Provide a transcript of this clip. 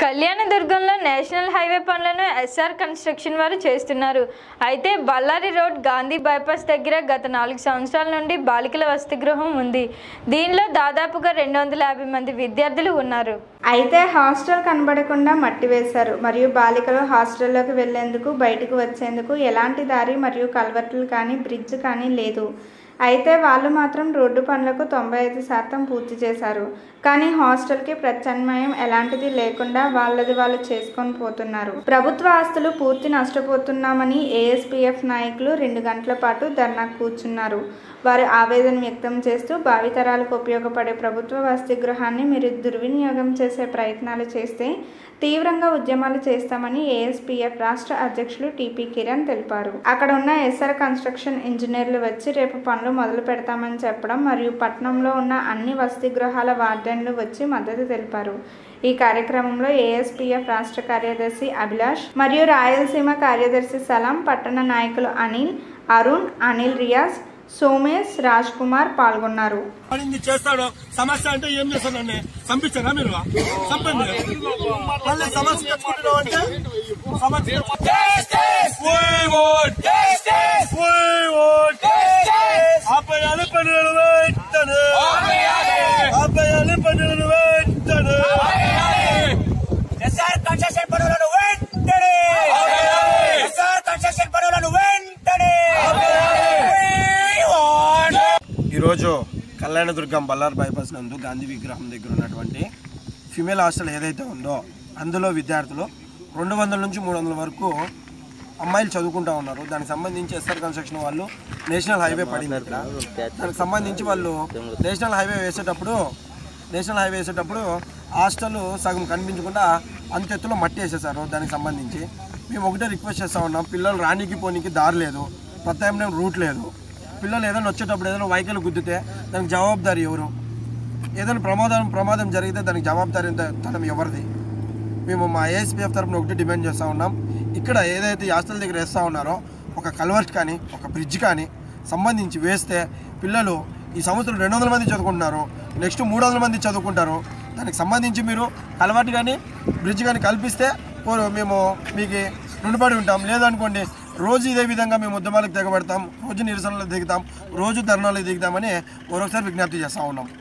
కళ్యాణదుర్గంలో national highway పనులను SR construction వారు చేస్తున్నారు అయితే బళ్ళారి రోడ్ గాంధీ బైపాస్ దగ్గర గత నాలుగు సంవత్సరాల నుండి బాలికల వసతి గృహం ఉంది దీనిలో దాదాపుగా రెండు వందల యాభై మంది విద్యార్థులు ఉన్నారు అయితే హాస్టల్ కనబడకుండా మట్టి వేశారు మరియు బాలికలు హాస్టల్లోకి వెళ్లేందుకు బయటకు వచ్చేందుకు ఎలాంటి దారి మరియు కల్వర్టులు కానీ బ్రిడ్జ్ కానీ లేదు అయితే వాళ్ళు మాత్రం రోడ్డు పనులకు తొంభై ఐదు శాతం పూర్తి చేశారు కానీ హాస్టల్కి ప్రత్యామ్నాయం ఎలాంటిది లేకుండా వాళ్ళది వాళ్ళు చేసుకొని పోతున్నారు ప్రభుత్వ ఆస్తులు పూర్తి నష్టపోతున్నామని ఏఎస్పీఎఫ్ నాయకులు రెండు గంటల పాటు ధర్నా కూర్చున్నారు వారు ఆవేదన వ్యక్తం చేస్తూ భావితరాలకు ఉపయోగపడే ప్రభుత్వ వసతి గృహాన్ని మీరు దుర్వినియోగం చేసే ప్రయత్నాలు చేస్తే తీవ్రంగా ఉద్యమాలు చేస్తామని ఏఎస్పీఎఫ్ రాష్ట్ర అధ్యక్షులు టీపీ కిరణ్ తెలిపారు అక్కడ ఉన్న ఎస్ఆర్ కన్స్ట్రక్షన్ ఇంజనీర్లు వచ్చి రేపు పనులు మొదలు పెడతామని చెప్పడం మరియు పట్టణంలో ఉన్న అన్ని వసతి గృహాల వార్డెన్లు వచ్చి మద్దతు తెలిపారు ఈ కార్యక్రమంలో ఏఎస్పీఎఫ్ రాష్ట్ర కార్యదర్శి అభిలాష్ మరియు రాయలసీమ కార్యదర్శి సలాం పట్టణ నాయకులు అనిల్ అరుణ్ అనిల్ రియాజ్ సోమేష్ రాజ్ కుమార్ పాల్గొన్నారు పడింది చేస్తాడు సమస్య అంటే ఏం చేస్తాడండి చంపించారా మీరు చంపండి మళ్ళీ సమస్య తెచ్చుకుంటున్నావు అంటే సమస్య We want justice! We want justice! ఆపేయాలి పనులను వెంటనే ఆపేయాలి పనులను వెంటనే ఎస్ఆర్ కన్స్ట్రక్షన్ పనులను వెంటనే ఎస్ఆర్ కన్స్ట్రక్షన్ పనులను వెంటనే We want ఈరోజు కళ్యాణదుర్గం బల్లార్ బైపాస్ నందు గాంధీ విగ్రహం దగ్గర ఉన్నటువంటి ఫిమేల్ హాస్టల్ ఏదైతే ఉందో అందులో విద్యార్థులు రెండు వందల నుంచి మూడు వందల వరకు అమ్మాయిలు చదువుకుంటా ఉన్నారు దానికి సంబంధించి ఎస్ఆర్ కన్స్ట్రక్షన్ వాళ్ళు నేషనల్ హైవే పడింది ఇక్కడ దానికి సంబంధించి వాళ్ళు నేషనల్ హైవే వేసేటప్పుడు నేషనల్ హైవే వేసేటప్పుడు హాస్టల్ సగం కనిపించకుండా అంతెత్తులో మట్టి వేసేసారు దానికి సంబంధించి మేము ఒకటే రిక్వెస్ట్ చేస్తా ఉన్నాం పిల్లలు రానికి పోనీకి దారి లేదు ప్రత్యామ్నాయం రూట్ లేదు పిల్లలు ఏదైనా వచ్చేటప్పుడు ఏదైనా వెహికల్ గుద్దితే దానికి జవాబుదారి ఎవరు ఏదైనా ప్రమాదం ప్రమాదం జరిగితే దానికి జవాబుదారి తనం ఎవరిది మేము మా ఏఎస్పీఎఫ్ తరపున ఒకటి డిమాండ్ చేస్తూ ఉన్నాం ఇక్కడ ఏదైతే ఈ హాస్టల్ దగ్గర వేస్తూ ఉన్నారో ఒక కల్వర్ట్ కానీ ఒక బ్రిడ్జ్ కానీ సంబంధించి వేస్తే పిల్లలు ఈ సంవత్సరం రెండు వందల మంది చదువుకుంటున్నారు నెక్స్ట్ మూడు వందల మంది చదువుకుంటారు దానికి సంబంధించి మీరు కల్వర్ట్ కానీ బ్రిడ్జ్ కానీ కల్పిస్తే ఓ- మేము మీకు రుణపడి ఉంటాం లేదనుకోండి రోజు ఇదే విధంగా మేము ఉద్యమాలకు తెగబడతాం రోజు నిరసనలు దిగుతాం రోజు ధర్నాలకు దిగుతామని మరొకసారి విజ్ఞప్తి చేస్తూ ఉన్నాం